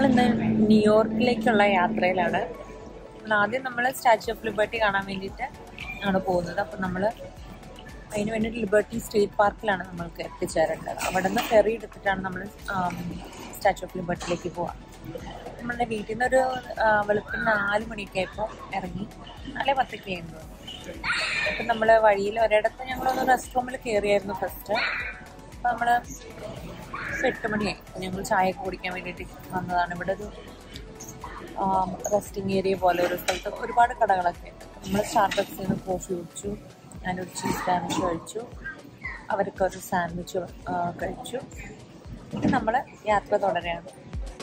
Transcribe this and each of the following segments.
ഇന്ന് ന്യൂയോർക്കിലേക്കുള്ള യാത്രയിലാണ് നമ്മൾ ആദ്യം നമ്മൾ സ്റ്റാച്യു ഓഫ് ലിബർട്ടി കാണാൻ വേണ്ടിയിട്ട് ആണ് പോകുന്നത് അപ്പം നമ്മൾ അതിന് വേണ്ടിയിട്ട് ലിബർട്ടി സ്റ്റേറ്റ് പാർക്കിലാണ് നമ്മൾക്ക് എത്തിച്ചേരേണ്ടത് അവിടെ നിന്ന് ഫെറി എടുത്തിട്ടാണ് നമ്മൾ സ്റ്റാച്യു ഓഫ് ലിബർട്ടിയിലേക്ക് പോവുക നമ്മളുടെ വീട്ടിൽ നിന്ന് ഒരു വെളുപ്പിന് നാല് മണിയൊക്കെ ആയപ്പോൾ ഇറങ്ങി നാളെ പത്തൊക്കെ ആയിരുന്നു അപ്പം നമ്മൾ വഴിയിൽ ഒരിടത്ത് ഞങ്ങളൊന്ന് റെസ്റ്റ് റൂമിൽ കയറിയായിരുന്നു ഫസ്റ്റ് അപ്പം നമ്മൾ എട്ട് മണിയായി അപ്പം ഞങ്ങൾ ചായയൊക്കെ കുടിക്കാൻ വേണ്ടിയിട്ട് വന്നതാണ് ഇവിടെ ഒരു റെസ്റ്റിംഗ് ഏരിയ പോലെ ഒരു സ്ഥലത്ത് ഒരുപാട് കടകളൊക്കെ ഉണ്ട് നമ്മൾ സ്റ്റാർബക്സിൽ നിന്ന് കോഫി കുടിച്ചു ഞാനൊരു ചീസ് സാൻഡ്വിച്ച് കഴിച്ചു അവർക്ക് ഒരു സാൻഡ്വിച്ച് കഴിച്ചു എന്നിട്ട് നമ്മൾ യാത്ര തുടരുകയാണ്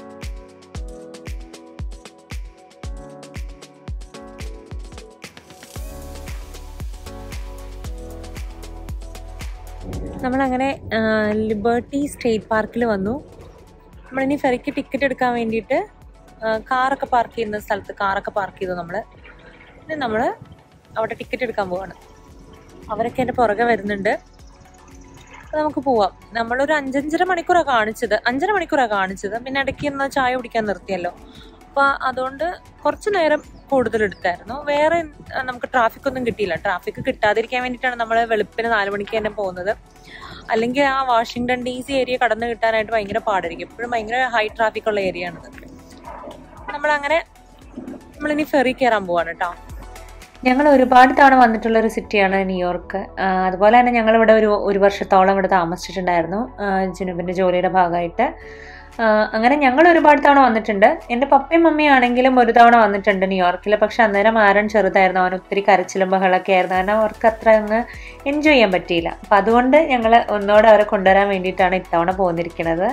നമ്മളങ്ങനെ ലിബർട്ടി സ്റ്റേറ്റ് പാർക്കിൽ വന്നു നമ്മളിനി ഫെറിക്ക് ടിക്കറ്റ് എടുക്കാൻ വേണ്ടിയിട്ട് കാറൊക്കെ പാർക്ക് ചെയ്യുന്ന സ്ഥലത്ത് കാറൊക്കെ പാർക്ക് ചെയ്തു നമ്മൾ ഇനി നമ്മൾ അവിടെ ടിക്കറ്റ് എടുക്കാൻ പോവാണ് അവരൊക്കെ എൻ്റെ പുറകെ വരുന്നുണ്ട് അപ്പോൾ നമുക്ക് പോവാം നമ്മളൊരു അഞ്ചഞ്ചര മണിക്കൂറാണ് കാണിച്ചത് അഞ്ചര മണിക്കൂറാണ് കാണിച്ചത് പിന്നെ ഇടയ്ക്ക് ഒന്ന് ചായ കുടിക്കാൻ നിർത്തിയല്ലോ അപ്പോൾ അതുകൊണ്ട് കുറച്ച് നേരം കൂടുതൽ എടുത്തായിരുന്നു വേറെ നമുക്ക് ട്രാഫിക് ഒന്നും കിട്ടിയില്ല ട്രാഫിക് കിട്ടാതിരിക്കാൻ വേണ്ടിയിട്ടാണ് നമ്മൾ വെളുപ്പിന് നാല് മണിക്ക് തന്നെ പോകുന്നത് അല്ലെങ്കിൽ ആ വാഷിങ്ടൺ ഡി സി ഏരിയ കടന്നു കിട്ടാനായിട്ട് ഭയങ്കര പാടായിരിക്കും എപ്പോഴും ഭയങ്കര ഹൈ ട്രാഫിക് ഉള്ള ഏരിയ ആണ് ഇതൊക്കെ നമ്മളങ്ങനെ നമ്മളിനി ഫെറി കയറാൻ പോവാണ് കേട്ടോ ഞങ്ങൾ ഒരുപാട് തവണ വന്നിട്ടുള്ള ഒരു സിറ്റിയാണ് ന്യൂയോർക്ക് അതുപോലെ തന്നെ ഞങ്ങൾ ഇവിടെ ഒരു ഒരു വർഷത്തോളം ഇവിടെ താമസിച്ചിട്ടുണ്ടായിരുന്നു ജുനുബിൻ്റെ ജോലിയുടെ ഭാഗമായിട്ട് അങ്ങനെ ഞങ്ങൾ ഒരുപാട് തവണ വന്നിട്ടുണ്ട് എൻ്റെ പപ്പയും മമ്മിയും ആണെങ്കിലും ഒരു തവണ വന്നിട്ടുണ്ട് ന്യൂയോർക്കിൽ പക്ഷെ അന്നേരം ആരൻ ചെറുതായിരുന്നു അവൻ ഒത്തിരി കരച്ചിലും ബഹളമൊക്കെ ആയിരുന്നു കാരണം അവർക്ക് അത്ര അങ്ങ് എൻജോയ് ചെയ്യാൻ പറ്റിയില്ല അപ്പം അതുകൊണ്ട് ഞങ്ങൾ ഒന്നോടെ അവരെ കൊണ്ടുവരാൻ വേണ്ടിയിട്ടാണ് ഇത്തവണ പോന്നിരിക്കുന്നത്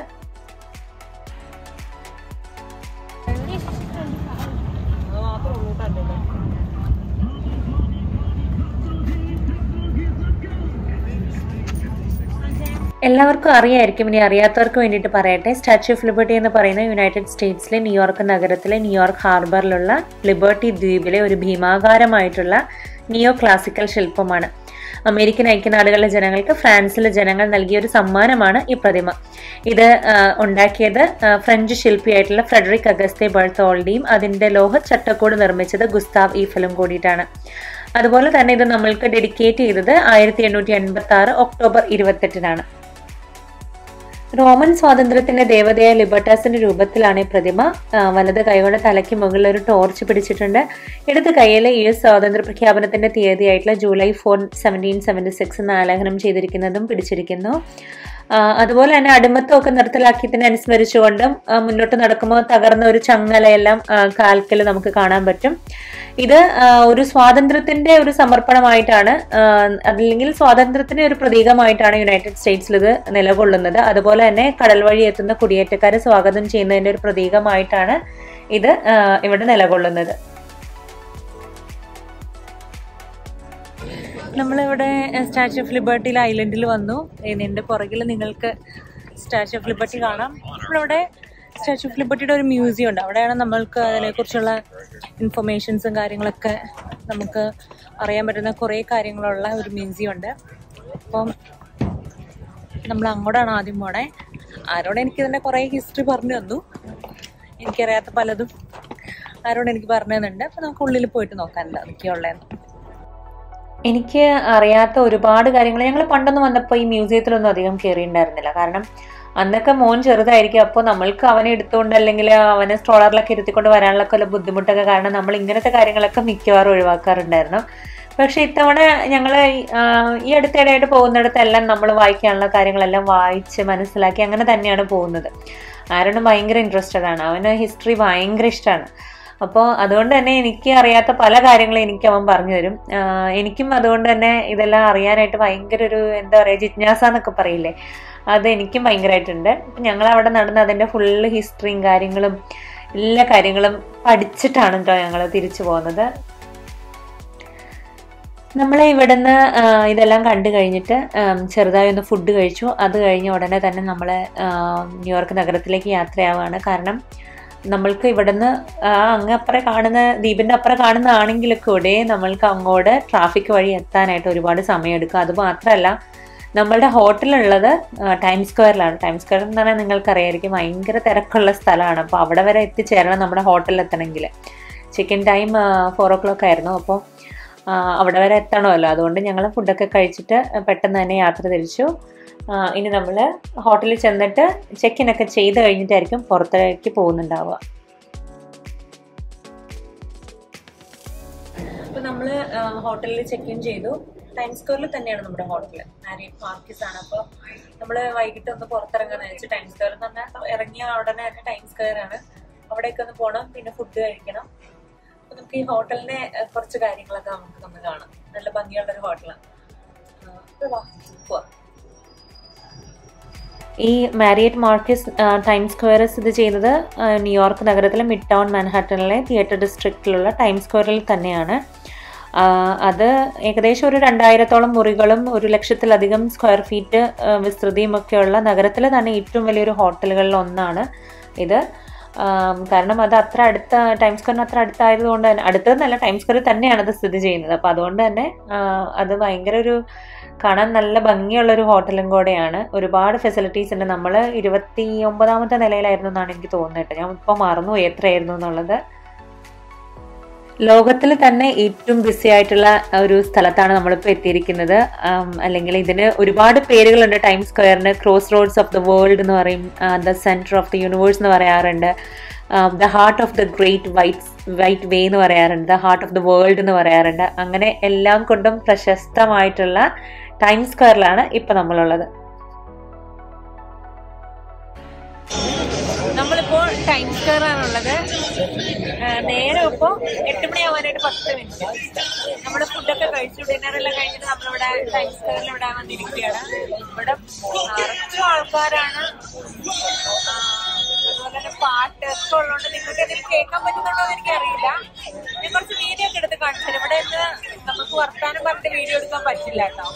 എല്ലാവർക്കും അറിയായിരിക്കും ഇനി അറിയാത്തവർക്ക് വേണ്ടിയിട്ട് പറയട്ടെ സ്റ്റാച്യു ഓഫ് ലിബർട്ടി എന്ന് പറയുന്ന യുണൈറ്റഡ് സ്റ്റേറ്റ്സിലെ ന്യൂയോർക്ക് നഗരത്തിലെ ന്യൂയോർക്ക് ഹാർബറിലുള്ള ലിബർട്ടി ദ്വീപിലെ ഒരു ഭീമാകാരമായിട്ടുള്ള നിയോ ക്ലാസിക്കൽ ശില്പമാണ് അമേരിക്കൻ ഐക്യനാടുകളിലെ ജനങ്ങൾക്ക് ഫ്രാൻസിലെ ജനങ്ങൾ നൽകിയ ഒരു സമ്മാനമാണ് ഈ പ്രതിമ ഇത് ഉണ്ടാക്കിയത് ഫ്രഞ്ച് ശില്പിയായിട്ടുള്ള ഫ്രെഡറിക് അഗസ്തെ ബർത്തോൾഡിയും അതിൻ്റെ ലോഹ ചട്ടക്കൂട് നിർമ്മിച്ചത് ഗുസ്താവ് ഈഫലും കൂടിയിട്ടാണ് അതുപോലെ തന്നെ ഇത് നമ്മൾക്ക് ഡെഡിക്കേറ്റ് ചെയ്തത് ആയിരത്തി എണ്ണൂറ്റി എൺപത്തി ആറ് ഒക്ടോബർ ഇരുപത്തെട്ടിനാണ് റോമൻ സ്വാതന്ത്ര്യത്തിന്റെ ദേവതയായ ലിബർട്ടാസിന്റെ രൂപത്തിലാണ് ഈ പ്രതിമ വലത് കൈകൊണ്ട് തലയ്ക്ക് മുകളിൽ ഒരു ടോർച്ച് പിടിച്ചിട്ടുണ്ട് ഇടത് കൈയിലെ യു എസ് സ്വാതന്ത്ര്യ പ്രഖ്യാപനത്തിന്റെ തീയതിയായിട്ടുള്ള July four seventeen seventy six എന്ന് ആലേഖനം ചെയ്തിരിക്കുന്നതും പിടിച്ചിരിക്കുന്നു അതുപോലെ തന്നെ അടിമത്തമൊക്കെ നിർത്തലാക്കിയതിനെ അനുസ്മരിച്ചുകൊണ്ടും മുന്നോട്ട് നടക്കുമ്പോൾ തകർന്ന ഒരു ചങ്ങലയെല്ലാം കാൽക്കൽ നമുക്ക് കാണാൻ പറ്റും ഇത് ഒരു സ്വാതന്ത്ര്യത്തിന്റെ ഒരു സമർപ്പണമായിട്ടാണ് അല്ലെങ്കിൽ സ്വാതന്ത്ര്യത്തിന്റെ ഒരു പ്രതീകമായിട്ടാണ് യുണൈറ്റഡ് സ്റ്റേറ്റ്സിൽ ഇത് നിലകൊള്ളുന്നത് അതുപോലെ തന്നെ കടൽ വഴി എത്തുന്ന കുടിയേറ്റക്കാരെ സ്വാഗതം ചെയ്യുന്നതിന്റെ ഒരു പ്രതീകമായിട്ടാണ് ഇത് ഇവിടെ നിലകൊള്ളുന്നത് നമ്മളിവിടെ സ്റ്റാച്യു ഓഫ് ലിബർട്ടിയിൽ ഐലൻഡിൽ വന്നു എൻ്റെ പുറകിൽ നിങ്ങൾക്ക് സ്റ്റാച്യു ഓഫ് ലിബർട്ടി കാണാം നമ്മളിവിടെ സ്റ്റാച്യു ഓഫ് ലിബർട്ടിയുടെ ഒരു മ്യൂസിയം ഉണ്ട് അവിടെയാണ് നമ്മൾക്ക് അതിനെക്കുറിച്ചുള്ള ഇൻഫർമേഷൻസും കാര്യങ്ങളൊക്കെ നമുക്ക് അറിയാൻ പറ്റുന്ന കുറേ കാര്യങ്ങളുള്ള ഒരു മ്യൂസിയം ഉണ്ട് അപ്പം നമ്മൾ അങ്ങോട്ടാണ് ആദ്യം പോണേ ആരോട് എനിക്കിതിൻ്റെ കുറേ ഹിസ്റ്ററി പറഞ്ഞു തന്നു എനിക്കറിയാത്ത പലതും ആരോട് എനിക്ക് പറഞ്ഞു തന്നുണ്ട് അപ്പം നമുക്ക് ഉള്ളിൽ പോയിട്ട് നോക്കാനുണ്ട് അതൊക്കെയുള്ളതെന്ന് എനിക്ക് അറിയാത്ത ഒരുപാട് കാര്യങ്ങൾ ഞങ്ങൾ പണ്ടൊന്നും വന്നപ്പോൾ ഈ മ്യൂസിയത്തിലൊന്നും അധികം കയറിയിട്ടുണ്ടായിരുന്നില്ല കാരണം അന്നൊക്കെ മോൻ ചെറുതായിരിക്കും അപ്പോൾ നമ്മൾക്ക് അവനെ എടുത്തുകൊണ്ട് അല്ലെങ്കിൽ അവനെ സ്ട്രോളറിലൊക്കെ ഇരുത്തിക്കൊണ്ട് വരാനുള്ള ഒക്കെ ബുദ്ധിമുട്ടൊക്കെ കാരണം നമ്മൾ ഇങ്ങനത്തെ കാര്യങ്ങളൊക്കെ മിക്കവാറും ഒഴിവാക്കാറുണ്ടായിരുന്നു പക്ഷെ ഇത്തവണ ഞങ്ങൾ ഈ അടുത്തിടെയായിട്ട് പോകുന്നിടത്തെല്ലാം നമ്മൾ വായിക്കാനുള്ള കാര്യങ്ങളെല്ലാം വായിച്ച് മനസ്സിലാക്കി അങ്ങനെ തന്നെയാണ് പോകുന്നത് ആരോടും ഭയങ്കര ഇൻട്രസ്റ്റഡ് ആണ് അവന് ഹിസ്റ്ററി ഭയങ്കര ഇഷ്ടമാണ് അപ്പോൾ അതുകൊണ്ട് തന്നെ എനിക്ക് അറിയാത്ത പല കാര്യങ്ങളും എനിക്ക് അവൻ പറഞ്ഞു തരും എനിക്കും അതുകൊണ്ട് തന്നെ ഇതെല്ലാം അറിയാനായിട്ട് ഭയങ്കര ഒരു എന്താ പറയുക ജിജ്ഞാസ എന്നൊക്കെ പറയില്ലേ അത് എനിക്കും ഭയങ്കരമായിട്ടുണ്ട് ഞങ്ങൾ അവിടെ നടന്ന് അതിൻ്റെ ഫുള്ള് ഹിസ്റ്ററിയും കാര്യങ്ങളും എല്ലാ കാര്യങ്ങളും പഠിച്ചിട്ടാണ് കേട്ടോ ഞങ്ങൾ തിരിച്ചു പോകുന്നത് നമ്മൾ ഇവിടുന്ന് ഇതെല്ലാം കണ്ടു കഴിഞ്ഞിട്ട് ചെറുതായി ഒന്ന് ഫുഡ് കഴിച്ചു അത് കഴിഞ്ഞ് ഉടനെ തന്നെ നമ്മൾ ന്യൂയോർക്ക് നഗരത്തിലേക്ക് യാത്രയാവുകയാണ് കാരണം നമ്മൾക്ക് ഇവിടുന്ന് അങ്ങ് അപ്പുറം കാണുന്ന ദ്വീപിൻ്റെ അപ്പുറം കാണുന്നതാണെങ്കിൽ കൂടെ നമ്മൾക്ക് അങ്ങോട്ട് ട്രാഫിക് വഴി എത്താനായിട്ട് ഒരുപാട് സമയമെടുക്കും അത് മാത്രമല്ല നമ്മളുടെ ഹോട്ടലുള്ളത് ടൈം സ്ക്വയറിലാണ് ടൈം സ്ക്വയർ എന്ന് പറഞ്ഞാൽ നിങ്ങൾക്കറിയായിരിക്കും ഭയങ്കര തിരക്കുള്ള സ്ഥലമാണ് അപ്പോൾ അവിടെ വരെ എത്തിച്ചേരണം നമ്മുടെ ഹോട്ടലിൽ എത്തണമെങ്കിൽ check in time four o'clock ആയിരുന്നു അപ്പോൾ അവിടെ വരെ എത്തണമല്ലോ അതുകൊണ്ട് ഞങ്ങൾ ഫുഡൊക്കെ കഴിച്ചിട്ട് പെട്ടെന്ന് തന്നെ യാത്ര തിരിച്ചു ആ, ഇനി നമ്മൾ ഹോട്ടലിൽ ചെന്നിട്ട് ചെക്ക് ഇൻ ഒക്കെ ചെയ്ത് കഴിഞ്ഞിട്ടായിരിക്കും പുറത്തേക്ക് പോകുന്നുണ്ടാവുക അപ്പൊ നമ്മള് ഹോട്ടലിൽ ചെക്ക് ഇൻ ചെയ്തു ടൈം സ്ക്വയറിൽ തന്നെയാണ് നമ്മുടെ ഹോട്ടൽ മാരിയറ്റ് മാർക്കിസ് ആണ് അപ്പോൾ നമ്മള് വൈകിട്ട് ഒന്ന് പുറത്തിറങ്ങാന്ന് വെച്ച് ടൈം സ്ക്വയർ എന്ന് പറഞ്ഞാൽ ഇറങ്ങിയ ഉടനെ തന്നെ ടൈം സ്ക്വയർ ആണ് അവിടേക്ക് ഒന്ന് പോകണം പിന്നെ ഫുഡ് കഴിക്കണം അപ്പൊ നമുക്ക് ഈ ഹോട്ടലിനെ ഏഹ്, കുറച്ച് കാര്യങ്ങളൊക്കെ നമുക്ക് നമ്മൾ കാണാം നല്ല ഭംഗിയുള്ള ഒരു ഹോട്ടലാണ് അപ്പൊ വാ, പോവാം ഈ മാരിയറ്റ് മാർക്കസ് ടൈം സ്ക്വയർ സ്ഥിതി ചെയ്യുന്നത് ആ, ന്യൂയോർക്ക് നഗരത്തിലെ മിഡ് ടൗൺ മാൻഹാട്ടനിലെ തിയേറ്റർ ഡിസ്ട്രിക്റ്റിലുള്ള ടൈം സ്ക്വയറിൽ തന്നെയാണ് ആ, അത് ഏകദേശം ഒരു രണ്ടായിരത്തോളം മുറികളും ഒരു ലക്ഷത്തിലധികം സ്ക്വയർ ഫീറ്റ് ആ, വിസ്തൃതിയും ഒക്കെയുള്ള നഗരത്തിലെ തന്നെ ഏറ്റവും വലിയൊരു ഹോട്ടലുകളിൽ ഒന്നാണ് ഇത് ആം, കാരണം അത് അത്ര അടുത്ത ടൈം സ്ക്വയറിന് അത്ര അടുത്തായതുകൊണ്ട് തന്നെ അടുത്തതെന്നല്ല ടൈം സ്ക്വയറിൽ തന്നെയാണ് അത് സ്ഥിതി ചെയ്യുന്നത് അപ്പോൾ അതുകൊണ്ട് തന്നെ ആ, അത് ഭയങ്കര ഒരു കാണാൻ നല്ല ഭംഗിയുള്ള ഒരു ഹോട്ടലും കൂടെയാണ് ഒരുപാട് ഫെസിലിറ്റീസ് ഉണ്ട് നമ്മൾ ഇരുപത്തി ഒമ്പതാമത്തെ നിലയിലായിരുന്നു എന്നാണ് എനിക്ക് തോന്നുന്നത് ഞാൻ ഇപ്പോൾ മറന്നുപോയി എത്രയായിരുന്നു എന്നുള്ളത് ലോകത്തിൽ തന്നെ ഏറ്റവും ബിസി ആയിട്ടുള്ള ഒരു സ്ഥലത്താണ് നമ്മളിപ്പോൾ എത്തിയിരിക്കുന്നത് ആം, അല്ലെങ്കിൽ ഇതിന് ഒരുപാട് പേരുകളുണ്ട് ടൈം സ്ക്വയറിന് crossroads of the world എന്ന് പറയും the centre of the universe എന്ന് പറയാറുണ്ട് the heart of the great white white way എന്ന് പറയാറുണ്ട് the heart of the world എന്ന് പറയാറുണ്ട് അങ്ങനെ എല്ലാം കൊണ്ടും പ്രശസ്തമായിട്ടുള്ള ടൈം സ്ക്വയറിലാണ് ഇപ്പം നമ്മളുള്ളത് നമ്മളിപ്പോൾ ടൈം സ്ക്വയർ ആണുള്ളത് ആ, നേരെ ഇപ്പോൾ എട്ട് മണിയാവാനായിട്ട് പത്ത് മിനിറ്റ് നമ്മുടെ ഫുഡൊക്കെ കഴിച്ചു ഡിന്നറെല്ലാം കഴിഞ്ഞിട്ട് നമ്മളിവിടെ ടൈം സ്ക്വയറിൽ ഇവിടെ വന്നിരിക്കുകയാണ് ഇവിടെ നിറച്ചും ആൾക്കാരാണ് ആ, അതുപോലെ തന്നെ പാട്ട് ഒക്കെ ഉള്ളതുകൊണ്ട് നിങ്ങൾക്ക് ഇതിൽ കേൾക്കാൻ പറ്റുന്നുണ്ടോ എന്ന് എനിക്കറിയില്ല ഞാൻ കുറച്ച് വീഡിയോ ഒക്കെ എടുത്ത് കാണിച്ചു തരാം. ഇവിടെ നിന്ന് നമുക്ക് വർത്താനം പറഞ്ഞിട്ട് വീഡിയോ എടുക്കാൻ പറ്റില്ല കേട്ടോ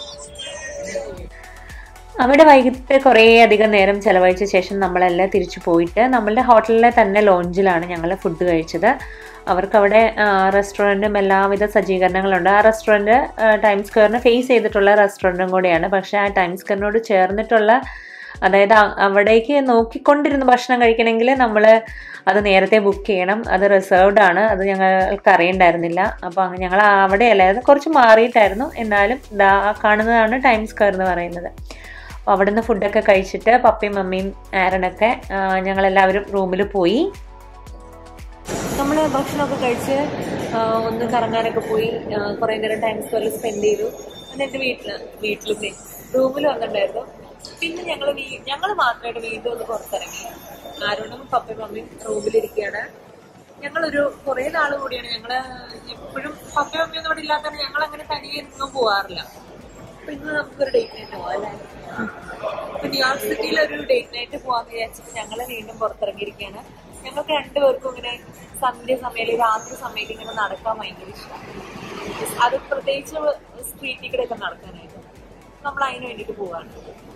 അവിടെ വൈകിട്ട് കുറേ അധികം നേരം ചെലവഴിച്ച ശേഷം നമ്മളെല്ലാം തിരിച്ചു പോയിട്ട് നമ്മളുടെ ഹോട്ടലിലെ തന്നെ ലോഞ്ചിലാണ് ഞങ്ങൾ ഫുഡ് കഴിച്ചത് അവർക്ക് അവിടെ റെസ്റ്റോറൻറ്റും എല്ലാവിധ സജ്ജീകരണങ്ങളുണ്ട് ആ റെസ്റ്റോറൻറ്റ് ടൈം സ്ക്വയറിന് ഫേസ് ചെയ്തിട്ടുള്ള റെസ്റ്റോറൻറ്റും കൂടിയാണ് പക്ഷേ ആ ടൈം സ്ക്വയറിനോട് ചേർന്നിട്ടുള്ള അതായത് അ- അവിടേക്ക് നോക്കിക്കൊണ്ടിരുന്ന് ഭക്ഷണം കഴിക്കണമെങ്കിൽ നമ്മൾ അത് നേരത്തെ ബുക്ക് ചെയ്യണം അത് റിസർവ്ഡ് ആണ് അത് ഞങ്ങൾക്ക് അറിയണ്ടായിരുന്നില്ല അപ്പോൾ അങ്ങ് ഞങ്ങൾ അവിടെയല്ല അത് കുറച്ച് മാറിയിട്ടായിരുന്നു എന്നാലും ദാ ആ കാണുന്നതാണ് ടൈം സ്ക്വയർ എന്ന് പറയുന്നത് അപ്പോൾ അവിടുന്ന് ഫുഡൊക്കെ കഴിച്ചിട്ട് പപ്പയും മമ്മിയും ആരനൊക്കെ ആ, ഞങ്ങളെല്ലാവരും റൂമിൽ പോയി നമ്മൾ ഭക്ഷണമൊക്കെ കഴിച്ച് ആ, ഒന്ന് കറങ്ങാനൊക്കെ പോയി ആ, കുറേ നേരം ടൈം സ്ക്വയറിൽ സ്പെൻഡ് ചെയ്തു എന്നിട്ട് വീട്ടിൽ വീട്ടിലും റൂമിൽ വന്നിട്ടുണ്ടായിരുന്നു പിന്നെ ഞങ്ങൾ ഞങ്ങൾ മാത്രമായിട്ട് വീണ്ടും ഒന്ന് പുറത്തിറങ്ങി ആരോടും പപ്പയും മമ്മിയും റൂമിലിരിക്കുകയാണ് ഞങ്ങളൊരു കുറേ നാൾ കൂടിയാണ് ഞങ്ങൾ എപ്പോഴും പപ്പയും മമ്മിയും ഒന്നും ഇവിടെ ഇല്ലാത്തതാണ് ഞങ്ങൾ അങ്ങനെ തനിയെ ഇരുന്നും പോവാറില്ല അപ്പൊ ഇന്ന് നമുക്കൊരു ഡേറ്റ് നൈറ്റ് പോവാം അല്ലേ ഇപ്പൊ ന്യൂയോർക്ക് സിറ്റിയിൽ ഒരു ഡേറ്റ് നൈറ്റ് പോവാന്ന് വിചാരിച്ചിട്ട് ഞങ്ങൾ വീണ്ടും പുറത്തിറങ്ങിയിരിക്കുകയാണ് ഞങ്ങൾക്ക് രണ്ടുപേർക്കും ഇങ്ങനെ സന്ധ്യ സമയം രാത്രി സമയത്ത് ഇങ്ങനെ നടക്കാൻ ഭയങ്കര ഇഷ്ടമാണ് അത് പ്രത്യേകിച്ച് സ്ട്രീറ്റിൽ കൂടെ ഒക്കെ നടക്കാനായിട്ട് നമ്മൾ അതിന് വേണ്ടിയിട്ട് പോവാണ്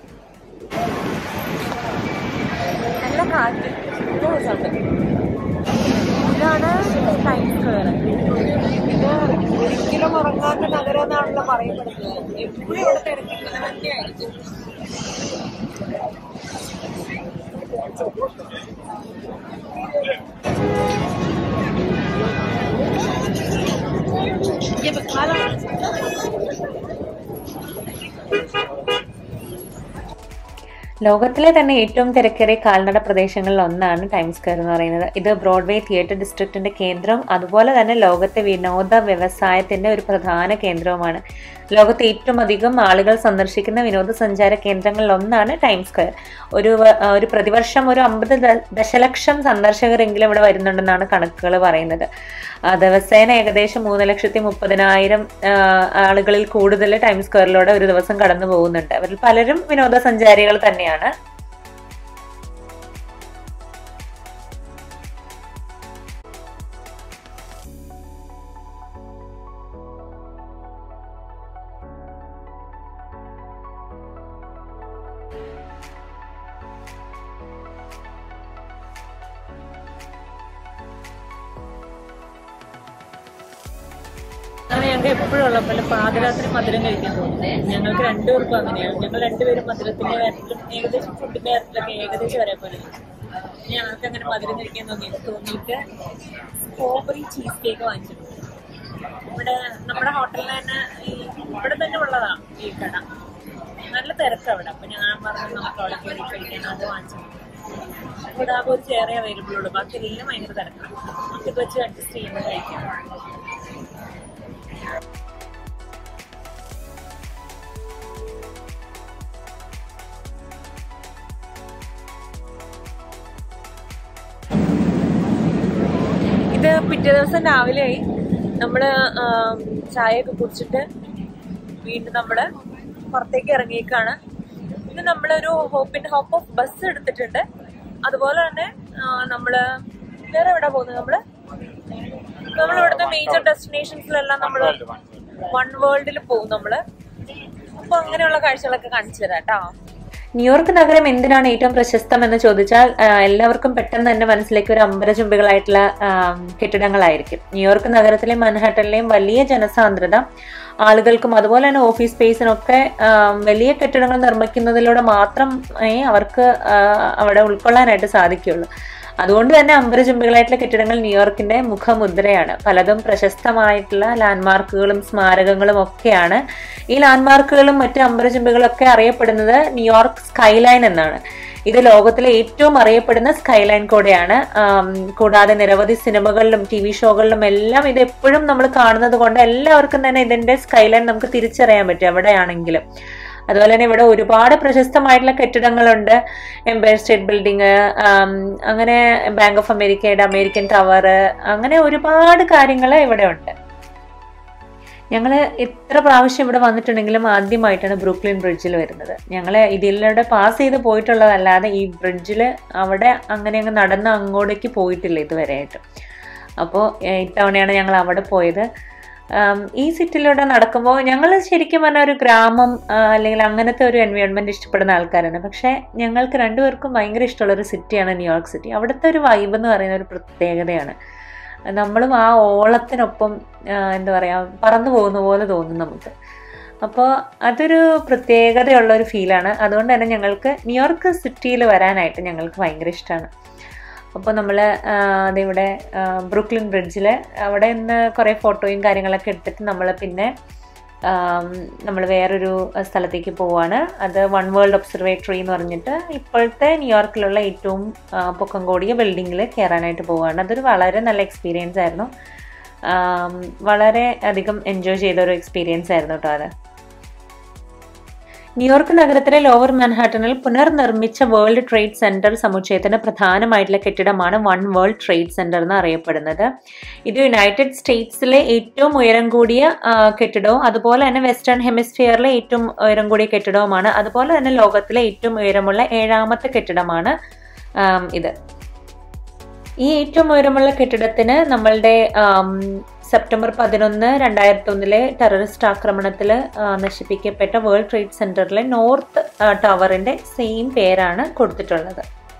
നല്ല കാറ്റ് നല്ല രസമുണ്ട് ഇതാണ് ടൈം സ്ക്വയർ ഇത് ഒരിക്കലും ഉറങ്ങാത്ത നഗരം എന്നാണല്ലോ പറയപ്പെടുന്നത് എപ്പോഴും ഇവിടെ തിരക്കിക്കുന്നത് തന്നെയായിരിക്കും ലോകത്തിലെ തന്നെ ഏറ്റവും തിരക്കേറിയ കാൽനട പ്രദേശങ്ങളിൽ ഒന്നാണ് ടൈം സ്ക്വയർ എന്ന് പറയുന്നത് ഇത് ബ്രോഡ്വേ തിയേറ്റർ ഡിസ്ട്രിക്റ്റിന്റെ കേന്ദ്രം അതുപോലെ തന്നെ ലോകത്തെ വിനോദ വ്യവസായത്തിന്റെ ഒരു പ്രധാന കേന്ദ്രവുമാണ് ലോകത്തെ ഏറ്റവും അധികം ആളുകൾ സന്ദർശിക്കുന്ന വിനോദസഞ്ചാര കേന്ദ്രങ്ങളിൽ ഒന്നാണ് ടൈം സ്ക്വയർ ഒരു വ- ആ, ഒരു പ്രതിവർഷം ഒരു അമ്പത് ദ- ദശലക്ഷം സന്ദർശകരെങ്കിലും ഇവിടെ വരുന്നുണ്ടെന്നാണ് കണക്കുകൾ പറയുന്നത് ആ, ദിവസേന ഏകദേശം മൂന്ന് ലക്ഷത്തി മുപ്പതിനായിരം ആ, ആളുകളിൽ കൂടുതൽ ടൈം സ്ക്വയറിലൂടെ ഒരു ദിവസം കടന്നു പോകുന്നുണ്ട് അവരിൽ പലരും വിനോദസഞ്ചാരികൾ തന്നെയാണ് അങ്ങനെ ഞങ്ങൾക്ക് എപ്പോഴും ഉള്ള പോലെ പാതിരാത്രി മധുരം കഴിക്കാൻ തോന്നും ഞങ്ങൾക്ക് രണ്ടുപേർക്കും അങ്ങനെയാണ് ഞങ്ങൾ രണ്ടുപേരും മധുരത്തിന്റെ കാര്യത്തിലും ഏകദേശം ഫുഡിന്റെ കാര്യത്തിലൊക്കെ ഏകദേശം ഒരേപോലെ ഞങ്ങൾക്ക് അങ്ങനെ മധുരം കഴിക്കാൻ തോന്നി തോന്നിയിട്ട് സ്ട്രോബെറി ചീസ് കേക്ക് വാങ്ങിച്ചിട്ടുണ്ട് ഇവിടെ നമ്മുടെ ഹോട്ടലിൽ തന്നെ ഈ ഇവിടെ തന്നെ ഉള്ളതാണ് ഈ കട നല്ല തിരക്കാണ് അവിടെ അപ്പൊ ഞാൻ പറഞ്ഞു നമുക്ക് അവിടെ കയറി കഴിക്കാൻ അത് വാങ്ങിച്ചു ഇവിടെ ആകെ ഒരു ചെയറേ അവൈലബിൾ ഉള്ളൂ ബാക്കി എല്ലാം ഭയങ്കര തിരക്കാണ് നമുക്ക് ഇത് വെച്ച് അഡ്ജസ്റ്റ് ചെയ്യുന്നത് കഴിക്കാം ഇത് പിറ്റേ ദിവസം രാവിലെയായി നമ്മള് ചായയൊക്കെ കുടിച്ചിട്ട് വീണ്ടും നമ്മള് പുറത്തേക്ക് ഇറങ്ങിയേക്കാണ് ഇത് നമ്മളൊരു hop in hop off bus എടുത്തിട്ടുണ്ട് അതുപോലെ തന്നെ ആ, നമ്മള് വേറെ എവിടെ പോകുന്നത് നമ്മള് നമ്മൾ ഇവിടുത്തെ മേജർ ഡെസ്റ്റിനേഷൻസിലെല്ലാം നമ്മള് വൺ വേൾഡിൽ പോകും നമ്മള് അപ്പൊ അങ്ങനെയുള്ള കാഴ്ചകളൊക്കെ കാണിച്ചു തരാം കേട്ടോ ന്യൂയോർക്ക് നഗരം എന്തിനാണ് ഏറ്റവും പ്രശസ്തം എന്ന് ചോദിച്ചാൽ ആ, എല്ലാവർക്കും പെട്ടെന്ന് തന്നെ മനസ്സിലേക്ക് ഒരു അമ്പരചുംബികളായിട്ടുള്ള ആ, കെട്ടിടങ്ങളായിരിക്കും ന്യൂയോർക്ക് നഗരത്തിലെയും മൻഹാട്ടനിലെയും വലിയ ജനസാന്ദ്രത ആളുകൾക്കും അതുപോലെ തന്നെ ഓഫീസ് സ്പേസിനൊക്കെ ആ, വലിയ കെട്ടിടങ്ങൾ നിർമ്മിക്കുന്നതിലൂടെ മാത്രമേ അവർക്ക് ആ, അവിടെ ഉൾക്കൊള്ളാനായിട്ട് സാധിക്കുകയുള്ളൂ അതുകൊണ്ട് തന്നെ അമ്പരചുംബികളായിട്ടുള്ള കെട്ടിടങ്ങൾ ന്യൂയോർക്കിന്റെ മുഖമുദ്രയാണ് പലതും പ്രശസ്തമായിട്ടുള്ള ലാൻഡ്മാർക്കുകളും സ്മാരകങ്ങളും ഒക്കെയാണ് ഈ ലാൻഡ്മാർക്കുകളും മറ്റ് അമ്പരചുംബികളൊക്കെ അറിയപ്പെടുന്നത് ന്യൂയോർക്ക് സ്കൈലൈൻ എന്നാണ് ഇത് ലോകത്തിലെ ഏറ്റവും അറിയപ്പെടുന്ന സ്കൈലൈൻ കൂടെയാണ് ആം, കൂടാതെ നിരവധി സിനിമകളിലും ടി വി ഷോകളിലും എല്ലാം ഇത് എപ്പോഴും നമ്മൾ കാണുന്നത് കൊണ്ട് എല്ലാവർക്കും തന്നെ ഇതിന്റെ സ്കൈലൈൻ നമുക്ക് തിരിച്ചറിയാൻ പറ്റും എവിടെയാണെങ്കിലും അതുപോലെ തന്നെ ഇവിടെ ഒരുപാട് പ്രശസ്തമായിട്ടുള്ള കെട്ടിടങ്ങളുണ്ട് എംപയർ സ്റ്റേറ്റ് ബിൽഡിങ് അങ്ങനെ ബാങ്ക് ഓഫ് അമേരിക്കയുടെ അമേരിക്കൻ ടവർ അങ്ങനെ ഒരുപാട് കാര്യങ്ങൾ ഇവിടെ ഉണ്ട് ഞങ്ങൾ എത്ര പ്രാവശ്യം ഇവിടെ വന്നിട്ടുണ്ടെങ്കിലും ആദ്യമായിട്ടാണ് ബ്രൂക്ലിൻ ബ്രിഡ്ജിൽ വരുന്നത് ഞങ്ങൾ ഇതിലൂടെ പാസ് ചെയ്ത് പോയിട്ടുള്ളതല്ലാതെ ഈ ബ്രിഡ്ജിൽ അവിടെ അങ്ങനെ അങ്ങ് നടന്ന് അങ്ങോട്ടേക്ക് പോയിട്ടില്ല ഇതുവരെയായിട്ട് അപ്പോൾ ഇത്തവണയാണ് ഞങ്ങൾ അവിടെ പോയത് ആം, ഈ സിറ്റിയിലൂടെ നടക്കുമ്പോൾ ഞങ്ങൾ ശരിക്കും പറഞ്ഞാൽ ഒരു ഗ്രാമം ആ, അല്ലെങ്കിൽ അങ്ങനത്തെ ഒരു എൻവയോൺമെൻറ്റ് ഇഷ്ടപ്പെടുന്ന ആൾക്കാരാണ് പക്ഷേ ഞങ്ങൾക്ക് രണ്ടുപേർക്കും ഭയങ്കര ഇഷ്ടമുള്ള ഒരു സിറ്റിയാണ് ന്യൂയോർക്ക് സിറ്റി അവിടുത്തെ ഒരു വൈബ് എന്ന് പറയുന്ന ഒരു പ്രത്യേകതയാണ് നമ്മളും ആ ഓളത്തിനൊപ്പം ആ, എന്താ പറയുക പറന്നു പോകുന്ന പോലെ തോന്നും നമുക്ക് അപ്പോൾ അതൊരു പ്രത്യേകതയുള്ള ഒരു ഫീലാണ് അതുകൊണ്ട് തന്നെ ഞങ്ങൾക്ക് ന്യൂയോർക്ക് സിറ്റിയിൽ വരാനായിട്ട് ഞങ്ങൾക്ക് ഭയങ്കര ഇഷ്ടമാണ് അപ്പോൾ നമ്മൾ അതിവിടെ ബ്രൂക്ലിൻ ബ്രിഡ്ജിൽ അവിടെ നിന്ന് കുറേ ഫോട്ടോയും കാര്യങ്ങളൊക്കെ എടുത്തിട്ട് നമ്മൾ പിന്നെ നമ്മൾ വേറൊരു സ്ഥലത്തേക്ക് പോവാണ് അത് വൺ വേൾഡ് ഒബ്സർവേറ്ററി എന്ന് പറഞ്ഞിട്ട് ഇപ്പോഴത്തെ ന്യൂയോർക്കിലുള്ള ഏറ്റവും ആ, പൊക്കം കൂടിയ ബിൽഡിങ്ങിൽ കയറാനായിട്ട് പോവുകയാണ് അതൊരു വളരെ നല്ല എക്സ്പീരിയൻസ് ആയിരുന്നു ആം, വളരെ അധികം എൻജോയ് ചെയ്ത ഒരു എക്സ്പീരിയൻസ് ആയിരുന്നു കേട്ടോ അത് ന്യൂയോർക്ക് നഗരത്തിലെ ലോവർ മാൻഹാട്ടനിൽ പുനർനിർമ്മിച്ച വേൾഡ് ട്രേഡ് സെന്റർ സമുച്ചയത്തിന് പ്രധാനമായിട്ടുള്ള കെട്ടിടമാണ് വൺ വേൾഡ് ട്രേഡ് സെന്റർ എന്ന് അറിയപ്പെടുന്നത് ഇത് യുണൈറ്റഡ് സ്റ്റേറ്റ്സിലെ ഏറ്റവും ഉയരം കൂടിയ ആ, കെട്ടിടവും അതുപോലെ തന്നെ വെസ്റ്റേൺ ഹെമിസ്ഫിയറിലെ ഏറ്റവും ഉയരം കൂടിയ കെട്ടിടവുമാണ് അതുപോലെ തന്നെ ലോകത്തിലെ ഏറ്റവും ഉയരമുള്ള ഏഴാമത്തെ കെട്ടിടമാണ് ആം, ഇത് ഈ ഏറ്റവും ഉയരമുള്ള കെട്ടിടത്തിന് നമ്മളുടെ ആം, സെപ്റ്റംബർ പതിനൊന്ന് രണ്ടായിരത്തി ഒന്നിലെ ടെററിസ്റ്റ് ആക്രമണത്തിൽ നശിപ്പിക്കപ്പെട്ട വേൾഡ് ട്രേഡ് സെന്ററിലെ നോർത്ത് ആ, ടവറിന്റെ സെയിം പേരാണ് കൊടുത്തിട്ടുള്ളത്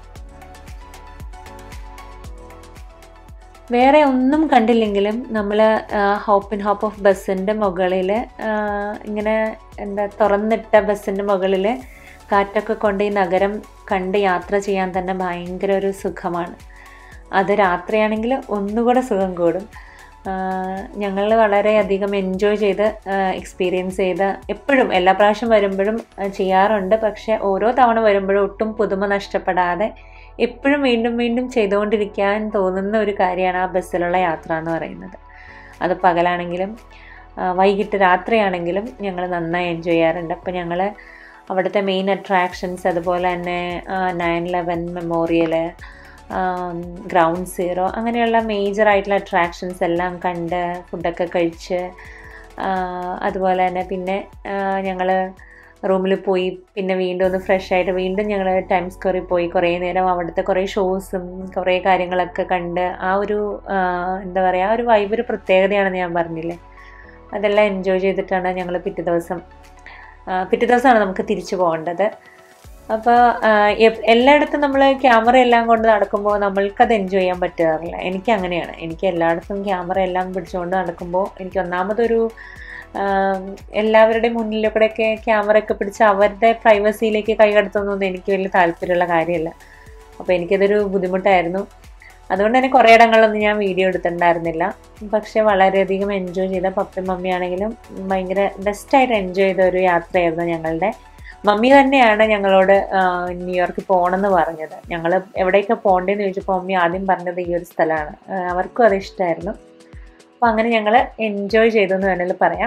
വേറെ ഒന്നും കണ്ടില്ലെങ്കിലും നമ്മൾ ഹോപ്പ് ഇൻ ഹോപ്പ് ഓഫ് ബസ്സിൻ്റെ മുകളിൽ ഇങ്ങനെ എന്താ തുറന്നിട്ട ബസ്സിൻ്റെ മുകളിൽ കാറ്റൊക്കെ കൊണ്ട് ഈ നഗരം കണ്ട് യാത്ര ചെയ്യാൻ തന്നെ ഭയങ്കര ഒരു സുഖമാണ് അത് രാത്രിയാണെങ്കിൽ ഒന്നുകൂടെ സുഖം കൂടും ഞങ്ങൾ വളരെയധികം എൻജോയ് ചെയ്ത് എക്സ്പീരിയൻസ് ചെയ്ത് എപ്പോഴും എല്ലാ പ്രാവശ്യം വരുമ്പോഴും ആ, ചെയ്യാറുണ്ട് പക്ഷേ ഓരോ തവണ വരുമ്പോഴും ഒട്ടും പുതുമ നഷ്ടപ്പെടാതെ എപ്പോഴും വീണ്ടും വീണ്ടും ചെയ്തുകൊണ്ടിരിക്കാൻ തോന്നുന്ന ഒരു കാര്യമാണ് ആ ബസ്സിലുള്ള യാത്ര എന്ന് പറയുന്നത് അത് പകലാണെങ്കിലും ആ, വൈകിട്ട് രാത്രിയാണെങ്കിലും ഞങ്ങൾ നന്നായി എൻജോയ് ചെയ്യാറുണ്ട് അപ്പോൾ ഞങ്ങൾ അവിടുത്തെ മെയിൻ അട്രാക്ഷൻസ് അതുപോലെ തന്നെ nine eleven memorial ground zero അങ്ങനെയുള്ള മേജർ ആയിട്ടുള്ള അട്രാക്ഷൻസ് എല്ലാം കണ്ട് ഫുഡൊക്കെ കഴിച്ച് ആ, അതുപോലെ തന്നെ പിന്നെ ഞങ്ങൾ റൂമിൽ പോയി പിന്നെ വീണ്ടും ഒന്ന് ഫ്രഷ് ആയിട്ട് വീണ്ടും ഞങ്ങൾ ടൈം സ്ക്വയറിൽ പോയി കുറേ നേരം അവിടുത്തെ കുറേ ഷോസും കുറേ കാര്യങ്ങളൊക്കെ കണ്ട് ആ ഒരു ആ, എന്താ പറയുക ആ ഒരു വൈബ് ഒരു പ്രത്യേകതയാണെന്ന് ഞാൻ പറഞ്ഞില്ലേ അതെല്ലാം എൻജോയ് ചെയ്തിട്ടാണ് ഞങ്ങൾ പിറ്റേ ദിവസം ആ, പിറ്റേ ദിവസമാണ് നമുക്ക് തിരിച്ചു പോകേണ്ടത് അപ്പോൾ എല്ലായിടത്തും നമ്മൾ ക്യാമറ എല്ലാം കൊണ്ട് നടക്കുമ്പോൾ നമ്മൾക്കത് എൻജോയ് ചെയ്യാൻ പറ്റാറില്ല എനിക്ക് അങ്ങനെയാണ് എനിക്ക് എല്ലായിടത്തും ക്യാമറ എല്ലാം പിടിച്ചുകൊണ്ട് നടക്കുമ്പോൾ എനിക്ക് ഒന്നാമതൊരു ആം, എല്ലാവരുടെയും മുന്നിൽ കൂടെയൊക്കെ ക്യാമറ ഒക്കെ പിടിച്ച് അവരുടെ പ്രൈവസിയിലേക്ക് കൈകടത്തുന്നൊന്നും എനിക്ക് വലിയ താല്പര്യമുള്ള കാര്യമല്ല അപ്പോൾ എനിക്കതൊരു ബുദ്ധിമുട്ടായിരുന്നു അതുകൊണ്ട് തന്നെ കുറേ ഇടങ്ങളിലൊന്നും ഞാൻ വീഡിയോ എടുത്തിട്ടുണ്ടായിരുന്നില്ല പക്ഷെ വളരെയധികം എൻജോയ് ചെയ്ത പപ്പയും മമ്മിയാണെങ്കിലും ഭയങ്കര ബെസ്റ്റായിട്ട് എൻജോയ് ചെയ്ത ഒരു യാത്രയായിരുന്നു ഞങ്ങളുടെ മമ്മി തന്നെയാണ് ഞങ്ങളോട് ആ, ന്യൂയോർക്കിൽ പോകണമെന്ന് പറഞ്ഞത് ഞങ്ങൾ എവിടെയൊക്കെ പോകണ്ടേന്ന് ചോദിച്ചപ്പോൾ മമ്മി ആദ്യം പറഞ്ഞത് ഈ ഒരു സ്ഥലമാണ് ആ, അവർക്കും അത് ഇഷ്ടമായിരുന്നു അപ്പോൾ അങ്ങനെ ഞങ്ങൾ എൻജോയ് ചെയ്തു എന്ന് വേണമെങ്കിൽ പറയാം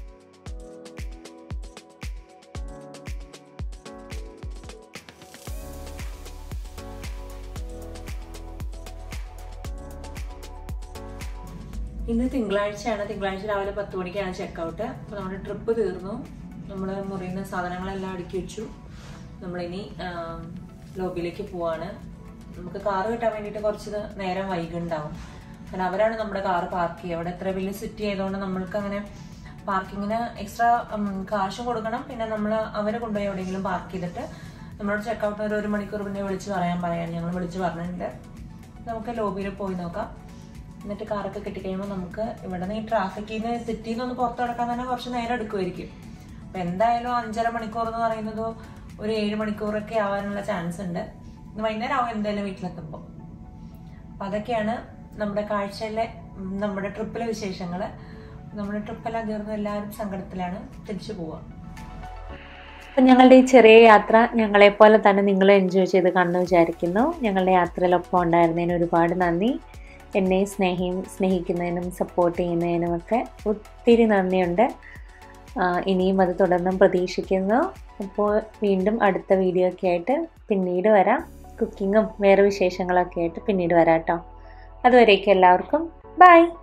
ഇന്ന് തിങ്കളാഴ്ചയാണ് തിങ്കളാഴ്ച രാവിലെ പത്ത് മണിക്കാണ് ചെക്കൗട്ട് അപ്പോൾ നമ്മുടെ ട്രിപ്പ് തീർന്നു നമ്മൾ മുറിയിൽ നിന്ന് സാധനങ്ങളെല്ലാം അടുക്കി വെച്ചു നമ്മളിനി ലോബിയിലേക്ക് പോവാണ് നമുക്ക് കാറ് കിട്ടാൻ വേണ്ടിയിട്ട് കുറച്ച് നേരം വൈകുണ്ടാവും കാരണം അവരാണ് നമ്മുടെ കാറ് പാർക്ക് ചെയ്യുക അവിടെ എത്ര വലിയ സിറ്റി ആയതുകൊണ്ട് നമ്മൾക്ക് അങ്ങനെ പാർക്കിങ്ങിന് എക്സ്ട്രാ കാശും കൊടുക്കണം പിന്നെ നമ്മൾ അവരെ കൊണ്ടുപോയി എവിടെയെങ്കിലും പാർക്ക് ചെയ്തിട്ട് നമ്മളോട് ചെക്കൗട്ടിന് ഒരു ഒരു മണിക്കൂർ പിന്നെ വിളിച്ച് പറയാൻ പറയാൻ ഞങ്ങൾ വിളിച്ച് പറഞ്ഞിട്ടുണ്ട് നമുക്ക് ലോബിയിൽ പോയി നോക്കാം എന്നിട്ട് കാറൊക്കെ കിട്ടിക്കഴിയുമ്പോൾ നമുക്ക് ഇവിടെ നിന്ന് ഈ ട്രാഫിക്കിൽ നിന്ന് സിറ്റിയിൽ നിന്ന് ഒന്ന് പുറത്ത് കിടക്കാൻ തന്നെ കുറച്ച് നേരം എടുക്കുമായിരിക്കും അപ്പം എന്തായാലും അഞ്ചര മണിക്കൂർ എന്ന് പറയുന്നത് ഒരു ഏഴ് മണിക്കൂറൊക്കെ ആവാനുള്ള ചാൻസ് ഉണ്ട് ഇന്ന് വൈകുന്നേരം ആവും എന്തായാലും വീട്ടിലെത്തുമ്പോൾ അപ്പം അതൊക്കെയാണ് നമ്മുടെ കാഴ്ചയിലെ ഉം, നമ്മുടെ ട്രിപ്പിലെ വിശേഷങ്ങൾ നമ്മുടെ ട്രിപ്പെല്ലാം തീർന്ന് എല്ലാവരും സങ്കടത്തിലാണ് തിരിച്ചു പോവുക അപ്പം ഞങ്ങളുടെ ഈ ചെറിയ യാത്ര ഞങ്ങളെപ്പോലെ തന്നെ നിങ്ങൾ എൻജോയ് ചെയ്ത് കാണുന്നു വിചാരിക്കുന്നു ഞങ്ങളുടെ യാത്രയിലൊപ്പം ഉണ്ടായിരുന്നതിന് ഒരുപാട് നന്ദി എന്നെ സ്നേഹിയും സ്നേഹിക്കുന്നതിനും സപ്പോർട്ട് ചെയ്യുന്നതിനുമൊക്കെ ഒത്തിരി നന്ദിയുണ്ട് ആ, ഇനിയും അത് തുടർന്നും പ്രതീക്ഷിക്കുന്നു അപ്പോൾ വീണ്ടും അടുത്ത വീഡിയോ ഒക്കെ ആയിട്ട് പിന്നീട് വരാം കുക്കിങ്ങും വേറെ വിശേഷങ്ങളൊക്കെ ആയിട്ട് പിന്നീട് വരാം കേട്ടോ അതുവരേക്കും എല്ലാവർക്കും ബൈ